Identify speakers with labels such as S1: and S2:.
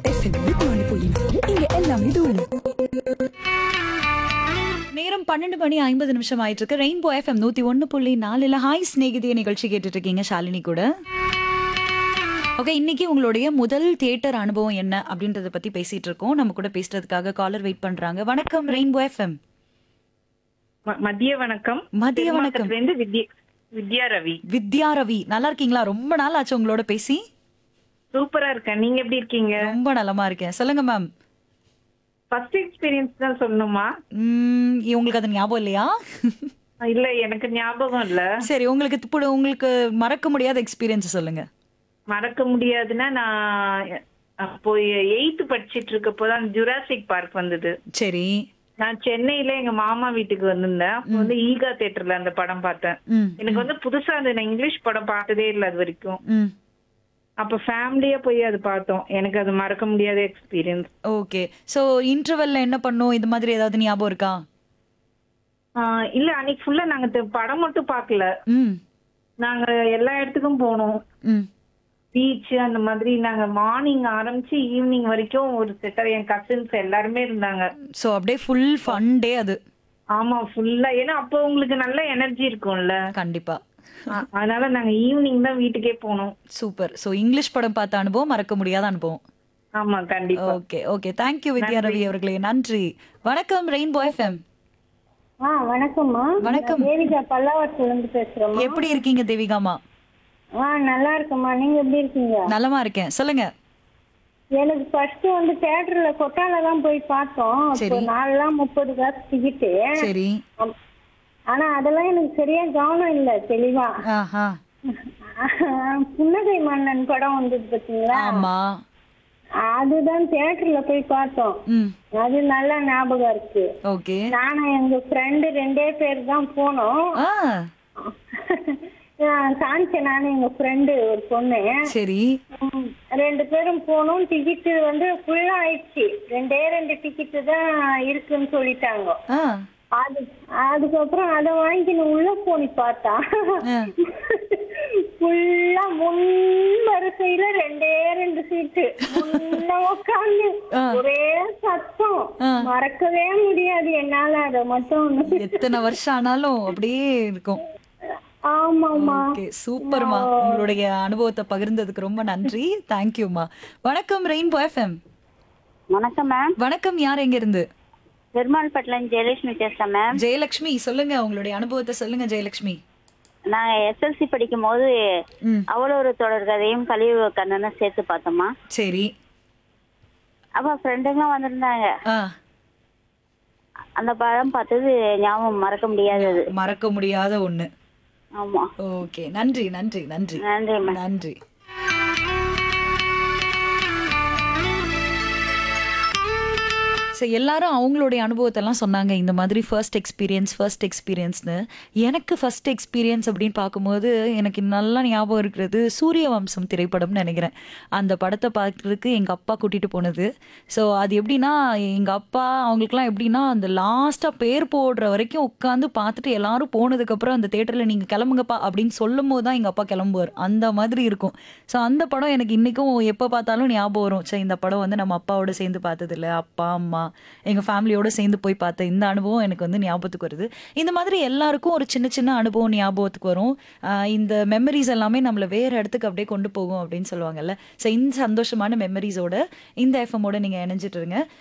S1: FM நூத்தி போய் இங்க எல்லாமே தூள்
S2: நேரம் பன்னெண்டு மணி ஐம்பது நிமிஷம் ஆயிட்டு இருக்கு ரெயின்போ எஃப்எம் நூத்தி ஒன்னு புள்ளி நாலுல ஹாய் ஸ்நேகிதிய நிகழ்ச்சி கேட்டுட்டு இருக்கீங்க ஷாலினி கூட ஓகே இன்னைக்கு உங்களுடைய முதல் தியேட்டர் அனுபவம் என்ன அப்படின்றத பத்தி பேசிட்டு இருக்கோம் நம்ம கூட பேசுறதுக்காக காலர் வெயிட் பண்றாங்க வணக்கம் ரெயின்போ எஃப்எம்
S3: ம- மதிய வணக்கம்
S2: மதிய வணக்கம்.
S3: இருந்து வித்யா வித்யா ரவி
S2: வித்யா ரவி நல்லா இருக்கீங்களா ரொம்ப நாள் ஆச்சு உங்களோட பேசி
S3: சூப்பரா இருக்கேன் நீங்க எப்படி இருக்கீங்க
S2: ரொம்ப நலமா இருக்கேன் சொல்லுங்க மேம்
S3: ஃபர்ஸ்ட் எக்ஸ்பீரியன்ஸ் தான் சொல்லணுமா
S2: உம், உங்களுக்கு அது ஞாபகம் இல்லையா
S3: இல்ல எனக்கு ஞாபகம் இல்ல
S2: சரி உங்களுக்கு இப்போ உங்களுக்கு மறக்க முடியாத எக்ஸ்பீரியன்ஸ் சொல்லுங்க
S3: மறக்க முடியாதுன்னா நான் அப்போ எயித்து படிச்சிட்டு இருக்கப்போதான் ஜுராசிக் பார்க் வந்தது
S2: சரி
S3: நான் சென்னையில எங்க மாமா வீட்டுக்கு வந்திருந்தேன் அப்போ வந்து ஈகா தியேட்டர்ல அந்த படம் பார்த்தேன்
S2: ம்
S3: எனக்கு வந்து புதுசா அந்த நான் இங்கிலீஷ் படம் பார்த்ததே இல்லை அது வரைக்கும்
S2: ம்
S3: அப்ப ஃபேமிலியா போய் அது பார்த்தோம் எனக்கு அது மறக்க முடியாத எக்ஸ்பீரியன்ஸ்
S2: ஓகே சோ இன்டர்வெல்ல என்ன பண்ணோம் இது மாதிரி ஏதாவது ஞாபகம் இருக்கா
S3: இல்ல அன்னைக்கு ஃபுல்லா நாங்க த- படம் மட்டும் பார்க்கல
S2: ம்
S3: நாங்க எல்லா இடத்துக்கும் போனோம்
S2: ம்
S3: பீச் அந்த மாதிரி நாங்க மார்னிங் ஆரம்பிச்சு ஈவினிங் வரைக்கும் ஒரு செட்டர் என் கசின்ஸ் எல்லாருமே இருந்தாங்க
S2: சோ அப்படியே ஃபுல் ஃபன் டே அது
S3: ஆமா ஃபுல்லா ஏன்னா அப்போ உங்களுக்கு நல்ல எனர்ஜி இருக்கும்ல
S2: கண்டிப்பா
S3: அ- அதனால நாங்க ஈவினிங் தான் வீட்டுக்கே போனோம்
S2: சூப்பர் சோ இங்கிலீஷ் படம் பார்த்த அனுபவம் மறக்க முடியாத அனுபவம்
S3: ஆமா கண்டிப்பா
S2: okay okay thank you Vidya Ravi அவர்களே நன்றி வணக்கம் ரெயின்போ எஃப்எம்
S4: ஆ வணக்கம்மா
S2: வணக்கம்.
S4: நான் தேவிகா பல்லாவரத்துல இருந்து பேசுறேம்மா
S2: எப்படி இருக்கீங்க தேவிகாமா
S4: ஆ நல்லா இருக்கேம்மா நீங்க எப்படி இருக்கீங்க
S2: நலமா இருக்கேன் சொல்லுங்க
S4: எனக்கு ஃபர்ஸ்ட் வந்து தியேட்டர்ல கொட்டால தான் போய் பார்த்தோம்
S2: சரி.
S4: இப்போ நாலுலாம் முப்பது காசு டிக்கெட்டு
S2: சரி
S4: ஆனா அதெல்லாம் எனக்கு சரியா கவனம் இல்ல தெளிவா
S2: ஆஹா
S4: புன்னகை மன்னன் படம் வந்தது பாத்தீங்களா
S2: ஆமா
S4: அதுதான் தியேட்டர்ல போய் பார்த்தோம்
S2: ம்
S4: அது நல்லா ஞாபகம் இருக்கு
S2: ஓகே
S4: நானும் எங்க ஃப்ரெண்டு ரெண்டே பேர் தான் போனோம்
S2: ஆ
S4: காமிச்சேன் நானும் எங்க ஃப்ரெண்டு ஒரு பொண்ணு
S2: சரி
S4: ம், ரெண்டு பேரும் போனோம் டிக்கெட் வந்து ஃபுல்லா ஆயிடுச்சு ரெண்டே ரெண்டு டிக்கெட் தான் இருக்குன்னு சொல்லிட்டாங்க
S2: ஆ
S4: அது அதுக்கப்புறம் அதை வாங்கின்னு உள்ள போனி பார்த்தா
S2: ஆ.
S4: ஃபுல்லா முன் வரிசையில ரெண்டே ரெண்டு சீட்டு முன்ன உட்காந்து
S2: ஆ.
S4: ஒரே சத்தம்
S2: ஆ.
S4: மறக்கவே முடியாது என்னால அதை மட்டும்
S2: எத்தனை வருஷம் ஆனாலும் அப்படியே இருக்கும்
S4: ஆமாமா
S2: ஓகே சூப்பர்மா உங்களுடைய அனுபவத்தை பகிர்ந்ததுக்கு ரொம்ப நன்றி தேங்க்யூமா வணக்கம் ரெயின்போ எஃப்எம்
S5: வணக்கம் மேம்
S2: வணக்கம் யார் எங்க இருந்து
S5: பெருமாள்பட்டிலேருந்து ஜெயலட்சுமி பேசுறேன் மேம்
S2: ஜெயலட்சுமி சொல்லுங்க உங்களுடைய அனுபவத்தை சொல்லுங்க ஜெயலட்சுமி
S5: நாங்க எஸ்எல்சி படிக்கும் போது
S2: ம்
S5: அவ்வளோ ஒரு தொடர் கதையும் கலியுக கண்ணனும் சேர்த்து பார்த்தோமா
S2: சரி
S5: அப்ப ஃப்ரெண்டுங்களும் வந்திருந்தாங்க
S2: ஆ
S5: அந்த படம் பார்த்தது ஞாபகம் மறக்க முடியாதது
S2: மறக்க முடியாத ஒண்ணு
S5: ஆமா
S2: ஓகே நன்றி நன்றி நன்றி
S5: நன்றி மேம்
S2: நன்றி ஸோ எல்லாரும் அவங்களுடைய அனுபவத்தெல்லாம் சொன்னாங்க இந்த மாதிரி ஃபர்ஸ்ட் எக்ஸ்பீரியன்ஸ் ஃபர்ஸ்ட் எக்ஸ்பீரியன்ஸ்னு எனக்கு ஃபர்ஸ்ட் எக்ஸ்பீரியன்ஸ் அப்படின்னு பார்க்கும்போது எனக்கு நல்லா ஞாபகம் இருக்கிறது சூரிய வம்சம் திரைப்படம்னு நினைக்கிறேன் அந்த படத்தை பார்க்கறதுக்கு எங்கள் அப்பா கூட்டிகிட்டு போனது ஸோ அது எப்படின்னா எங்கள் அப்பா அவங்களுக்குலாம் எப்படின்னா அந்த லாஸ்ட்டாக பேர் போடுற வரைக்கும் உட்காந்து பார்த்துட்டு எல்லாரும் போனதுக்கப்புறம் அந்த தேட்டரில் நீங்கள் கிளம்புங்கப்பா அப்படின்னு சொல்லும் போது தான் எங்கள் அப்பா கிளம்புவார் அந்த மாதிரி இருக்கும் ஸோ அந்த படம் எனக்கு இன்றைக்கும் எப்போ பார்த்தாலும் ஞாபகம் வரும் சரி இந்த படம் வந்து நம்ம அப்பாவோட சேர்ந்து பார்த்ததில்ல அப்பா அம்மா எங்கள் ஃபேமிலியோட சேர்ந்து போய் பார்த்த இந்த அனுபவம் எனக்கு வந்து ஞாபகத்துக்கு வருது இந்த மாதிரி எல்லாருக்கும் ஒரு சின்ன சின்ன அனுபவம் ஞாபகத்துக்கு வரும் ஆஹ் இந்த மெமரிஸ் எல்லாமே நம்மளை வேறு இடத்துக்கு அப்படியே கொண்டு போகும் அப்படின்னு சொல்லுவாங்கல்ல ஸோ இந்த சந்தோஷமான மெமரிஸோட இந்த எஃப்எம்மோட நீங்கள் இணைஞ்சிட்டு இருங்க